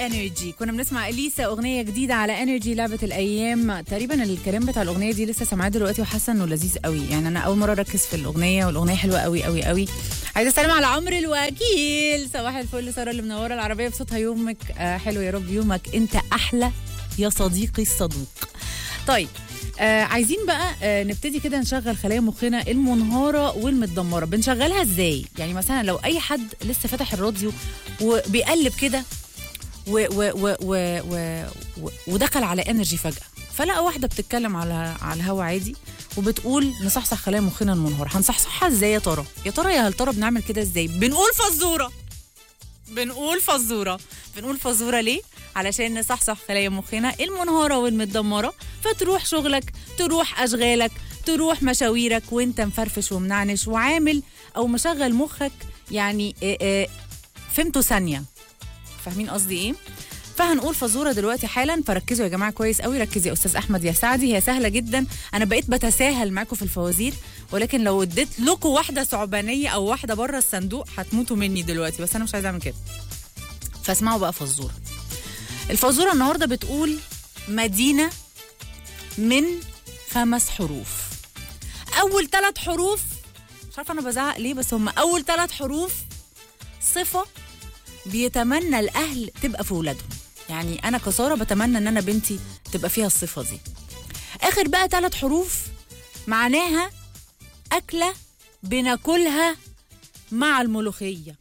انرجي كنا بنسمع اليسا اغنيه جديده على انرجي لعبه الايام تقريبا الكلام بتاع الاغنيه دي لسه سامعاه دلوقتي وحاسه انه لذيذ قوي يعني انا اول مره اركز في الاغنيه والاغنيه حلوه قوي قوي قوي عايزه اسلم على عمرو الوكيل صباح الفل ساره اللي منوره العربيه بصوتها يومك آه حلو يا رب يومك انت احلى يا صديقي الصدوق طيب آه عايزين بقى آه نبتدي كده نشغل خلايا مخنا المنهاره والمتدمره بنشغلها ازاي يعني مثلا لو اي حد لسه فاتح الراديو وبيقلب كده و و و و و و ودخل على انرجي فجاه فلقى واحده بتتكلم على على الهوا عادي وبتقول نصحصح خلايا مخنا المنهاره هنصحصحها ازاي يا ترى يا ترى يا هل ترى بنعمل كده ازاي بنقول فزوره بنقول فزوره بنقول فزوره ليه علشان نصحصح خلايا مخنا المنهاره والمتدمره فتروح شغلك تروح اشغالك تروح مشاويرك وانت مفرفش ومنعنش وعامل او مشغل مخك يعني آه، آه، فهمته ثانيه فاهمين قصدي ايه فهنقول فزوره دلوقتي حالا فركزوا يا جماعه كويس قوي ركزي يا استاذ احمد يا سعدي هي سهله جدا انا بقيت بتساهل معاكم في الفوازير ولكن لو اديت لكم واحده ثعبانيه او واحده بره الصندوق هتموتوا مني دلوقتي بس انا مش عايزه اعمل كده فاسمعوا بقى فزوره الفزوره النهارده بتقول مدينه من خمس حروف اول ثلاث حروف مش عارفه انا بزعق ليه بس هم اول ثلاث حروف صفه بيتمنى الاهل تبقى في ولادهم يعني انا كساره بتمنى ان انا بنتي تبقى فيها الصفه دي اخر بقى ثلاث حروف معناها اكله بناكلها مع الملوخيه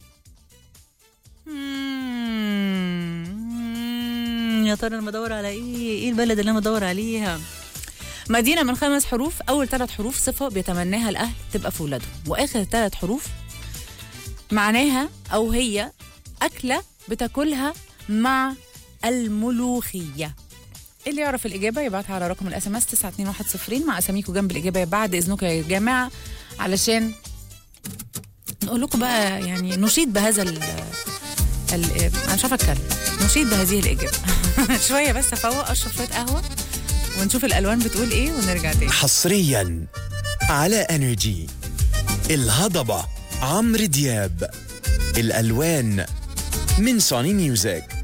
مم، يا ترى انا بدور على ايه ايه البلد اللي انا بدور عليها مدينة من خمس حروف أول ثلاث حروف صفة بيتمناها الأهل تبقى في ولادهم وآخر ثلاث حروف معناها أو هي أكلة بتاكلها مع الملوخية اللي يعرف الإجابة يبعتها على رقم الاس ام اس 92110 مع أساميكم جنب الإجابة بعد إذنكم يا جماعة علشان نقول لكم بقى يعني نشيد بهذا ال ال أنا مش عارفة أتكلم نشيد بهذه الإجابة شوية بس أفوق أشرب شوية قهوة ونشوف الألوان بتقول إيه ونرجع تاني حصريا على انرجي الهضبه عمرو دياب الالوان من سوني ميوزك